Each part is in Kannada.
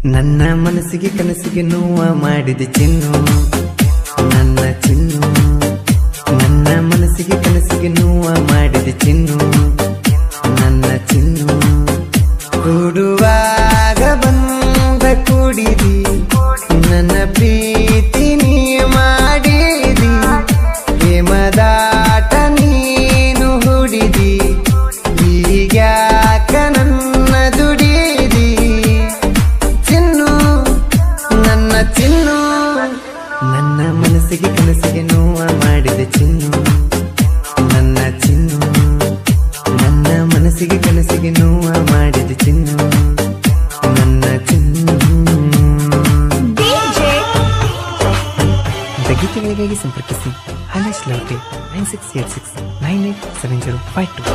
ನನ್ನ ಮನಸ್ಸಿಗೆ ಕನಸಿಗೆ ನೋವ ಮಾಡಿದೆ ಚಿನ್ನು ನನ್ನ ಚಿನ್ನು ನನ್ನ ಮನಸ್ಸಿಗೆ ಕನಸಿಗೆ ನೋವ ಮಾಡಿದೆ ಚಿನ್ನು ನನ್ನ ಚಿನ್ನು ಕೂಡುವಾಗ ಬಂದ ಕೂಡಿದಿ ನನ್ನ ಪ್ರೀತಿ ನೀ ಮಾಡಿದಿ ಪ್ರೇಮದಾಟ ನೀನು ಹುಡಿದಿ ಈಗ್ಯಾಕ ನನ್ನ ದುಡಿದಿ ಚಿನ್ನು ನನ್ನ ಚಿನ್ನು ನನ್ನ ಮನಸ್ಸಿಗೆ ಕನಸಿಗೆ ನೋವ ಮಾಡಿದೆ ಚಿನ್ನು ನನ್ನ ಚಿನ್ನು ನನ್ನ ಮನಸ್ಸಿಗೆ ಕನಸಿಗೆ ನೋವ ಮಾಡಿದೆ ಚಿನ್ನು ನನ್ನ ಚಿನ್ನು ಗೀತೆಗಳಿಗಾಗಿ ಸಂಪರ್ಕಿಸಿ Halesh Laute nine six eight six nine eight seven zero five two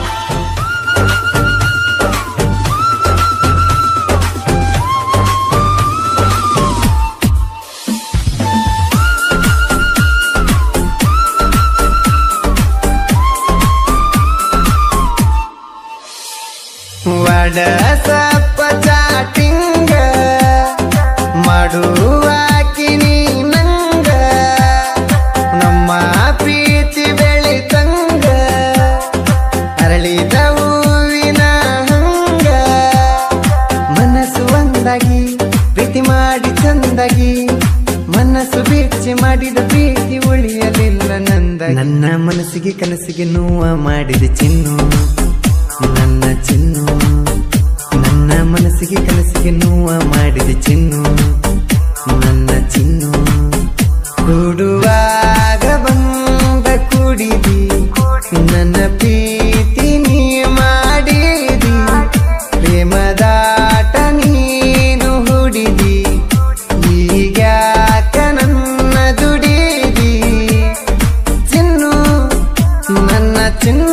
WhatsApp chatting ಮಾಡುವಾಕಿ ನೀ ನಂಗ ನಮ್ಮ ಪ್ರೀತಿ ಬೆಳಿತಂಗ ಅರಳಿದ ಹೂವಿನ ಹಂಗ ಮನಸ್ಸು ಒಂದಾಗಿ ಪ್ರೀತಿ ಮಾಡಿ ಚಂದಾಗಿ ಮನಸ್ಸು ಬಿಚ್ಚಿ ಮಾಡಿದ ಪ್ರೀತಿ ಉಳಿಯಲಿಲ್ಲ ನಂದ ನನ್ನ ಮನಸ್ಸಿಗೆ ಕನಸಿಗೆ ನೋವ ಮಾಡಿದೆ ಚಿನ್ನು ನನ್ನ ಚಿನ್ನು ನನ್ನ ಮನಸ್ಸಿಗೆ ಕನಸಿಗೆ ನೋವ ಮಾಡಿದೆ ಚಿನ್ನು ನನ್ನ ಚಿನ್ನು ಕೂಡುವಾಗ ಬಂದ ಕುಡಿದಿ ನನ್ನ ಪ್ರೀತಿ ನೀ ಮಾಡಿದಿ ಪ್ರೇಮದಾಟ ನೀನು ಹುಡಿದಿ ಈಗ್ಯಾಕ ನನ್ನ ದುಡಿದಿ ಚಿನ್ನು ನನ್ನ ಚಿನ್ನು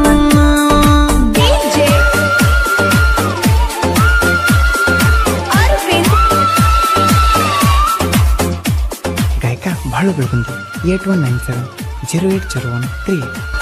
ಗಾಯಕ ಬಹಳ Belagundi eight one nine seven zero eight zero one three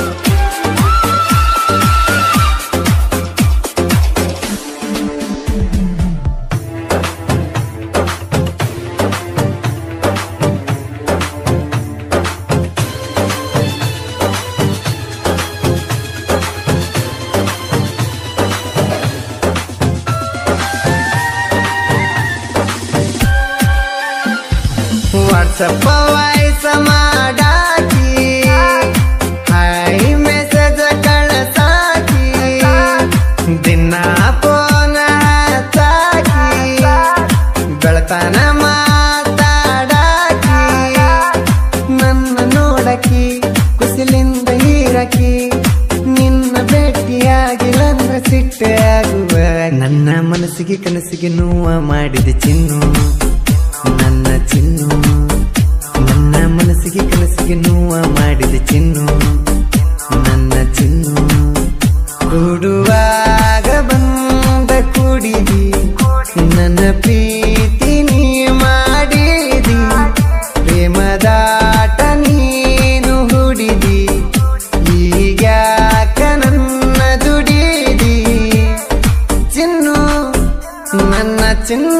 WhatsApp voice ಮಾಡಾಕಿ ಹಾಯ್ ಮೆಸೇಜ್ ಕಳಸಾಕಿ ದಿನ ಫೋನ ಹಚ್ಚಾಕಿ ಬೆಳತನ ಮಾತಾಡಾಕಿ ನನ್ನ ನೋಡಕಿ ಕುಸಿಲಿಂದ ಹೀರಕಿ ನಿನ್ನ ಭೇಟಿಯಾಗಿಲ್ಲಂದ್ರ ಸಿಟ್ಟೆ ಆಗುವ ನನ್ನ ಮನಸ್ಸಿಗೆ ಕನಸಿಗೆ ನೋವ ಮಾಡಿದೆ ಚಿನ್ನು ನನ್ನ ಚಿನ್ನು ನನ್ನ ಮನಸ್ಸಿಗೆ ಕನಸಿಗೆ ನೋವ ಮಾಡಿದೆ ಚಿನ್ನು ನನ್ನ ಚಿನ್ನು ಕೂಡುವಾಗ ಬಂದ ಕುಡಿದಿ ನನ್ನ ಪ್ರೀತಿ ನೀ ಮಾಡಿದಿ ಪ್ರೇಮದಾಟ ನೀನು ಹುಡಿದಿ ಈಗ್ಯಾಕ ನನ್ನ ದುಡಿದಿ ಚಿನ್ನು ನನ್ನ ಚಿನ್ನು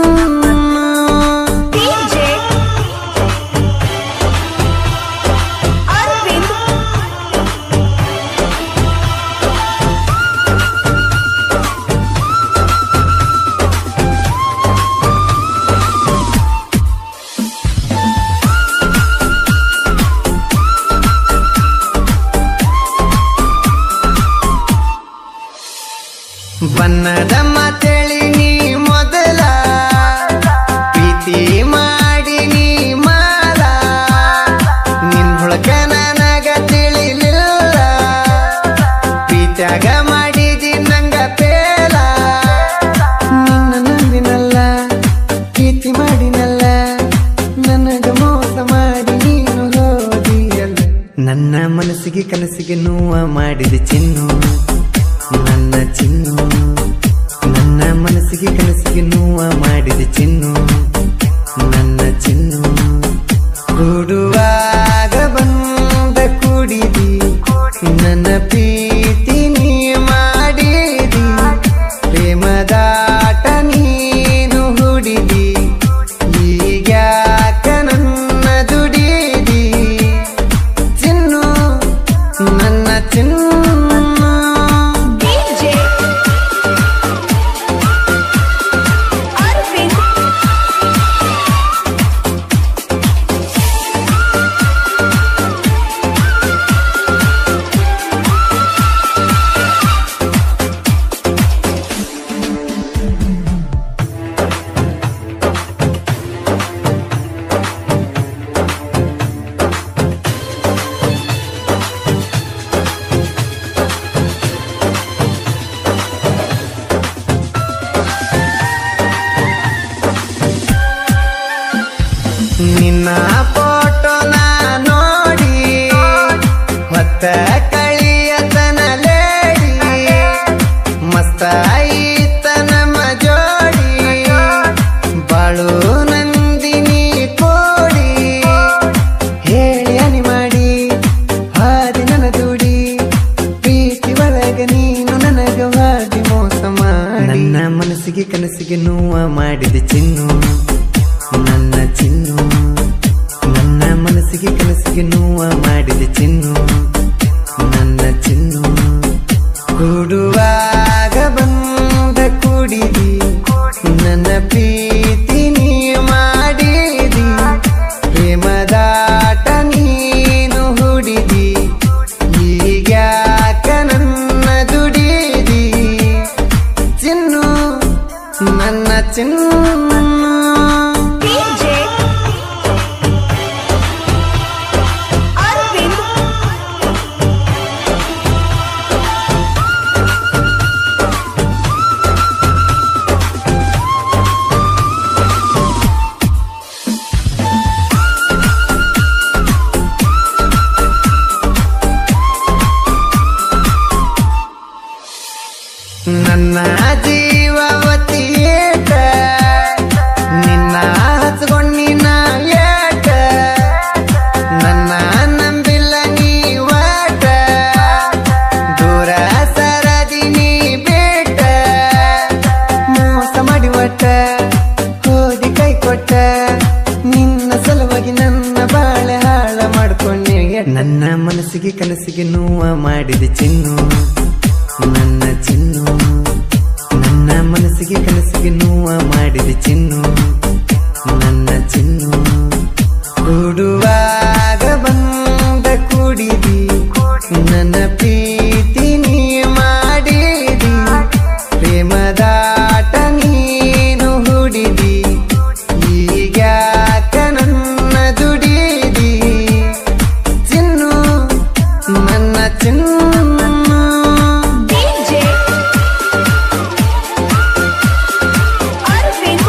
ಬಣ್ಣದ ಮಾತೇಳಿ ನೀ ಮೊದಲ ಪ್ರೀತಿ ಮಾಡಿ ನೀ ಮಾಲ ನಿನ್ ಹುಳಕ ನನಗ ತಿಳಿಲಿಲ್ಲ ಪ್ರೀತ್ಯಾಗ ಮಾಡಿದಿ ನಂಗ ಪೇಲ ನಿನ್ನ ನಂಬಿನಲ್ಲ ಪ್ರೀತಿ ಮಾಡಿನಲ್ಲ ನನಗ ಮೋಸ ಮಾಡಿ ನೀನು ಹೋದಿಯಲ್ಲ ನನ್ನ ಮನಸ್ಸಿಗೆ ಕನಸಿಗೆ ನೋವ ಮಾಡಿದೆ ಚಿನ್ನು ನನ್ನ ಚಿನ್ನು ನನ್ನ ಮನಸ್ಸಿಗೆ ಕನಸಿಗೆ ನೋವ ಮಾಡಿದೆ ಚಿನ್ನು ನನ್ನ ಚಿನ್ನು ಕೂಡುವಾಗ ಬಂದ ಕುಡಿದಿ ನನ್ನ ಪ್ರೀತಿ ನೀ ಮಾಡಿದಿ ಪ್ರೇಮದಾಟ ನೀನು ಹುಡಿದಿ ಒಟ್ಟ ಕಳಿಯತನ ಲೇಡಿ ಮಸ್ತ ಐತನ ಮಜೋಡಿ ಬಾಳು ನಂದಿನಿ ಕೋಡಿ ಹೇಳಿ ಅನಿ ಮಾಡಿ ಹಾದಿ ನನ್ನ ದೂಡಿ ಪ್ರೀತಿ ಒಳಗ ನೀನು ನನಗ ಹಾದಿ ಮೋಸ ಮಾಡಿ ನನ್ನ ಮನಸ್ಸಿಗೆ ಕನಸಿಗೆ ನೋವ ಮಾಡಿದೆ ಚಿನ್ನು ನನ್ನ ಚಿನ್ನು ನನ್ನ ಮನಸ್ಸಿಗೆ ಕನಸಿಗೆ ನೋವ ಮಾಡಿದೆ ಚಿನ್ನು ನನ್ನ ಚಿನ್ನು ಕೂಡುವಾಗ ಬಂದ ಕುಡಿದಿ ನನ್ನ ಪ್ರೀತಿ ನೀ ಮಾಡಿದಿ ಪ್ರೇಮದಾಟ ನೀನು ಹುಡಿದಿ ಈಗ್ಯಾಕ ನನ್ನ ದುಡಿದಿ ಚಿನ್ನು ನನ್ನ ಚಿನ್ನು DJ Arvind ನನ್ನ ಜೀವವತಿ ಏಟ ನಿನ್ನ ಹಚ್ಕೊಂಡಿನ ಏಟ ನನ್ನ ನಂಬಿಲ್ಲ ನೀ ವಾಟ ದೂರ ಸರದಿ ನೀ ಬೇಟ ಮೋಸ ಮಾಡಿ ಒಟ್ಟ ಹೋದಿ ಕೈ ಕೊಟ್ಟ ನಿನ್ನ ಸಲುವಾಗಿ ನನ್ನ ಬಾಳೆ ಹಾಳ ಮಾಡ್ಕೊಂಡೆ ನನ್ನ ಮನಸ್ಸಿಗೆ ಕನಸಿಗೆ ನೋವ ಮಾಡಿದೆ ಚಿನ್ನು ನನ್ನ ಚಿನ್ನು ನನ್ನ ಮನಸ್ಸಿಗೆ ಕನಸಿಗೆ ನೋವ ಮಾಡಿದೆ ಚಿನ್ನು ನನ್ನ ಚಿನ್ನು ಕೂಡುವಾಗ ಬಂದ ಕುಡಿದಿ ನನ್ನ ಪ್ರೀತಿ ನೀ ಮಾಡಿದಿ ಪ್ರೇಮದಾಟ ನೀನು ಹುಡಿದಿ ಈಗ್ಯಾಕ ನನ್ನ ದುಡಿದಿ ಚಿನ್ನು ನನ್ನ ಚಿನ್ನು DJ Arvind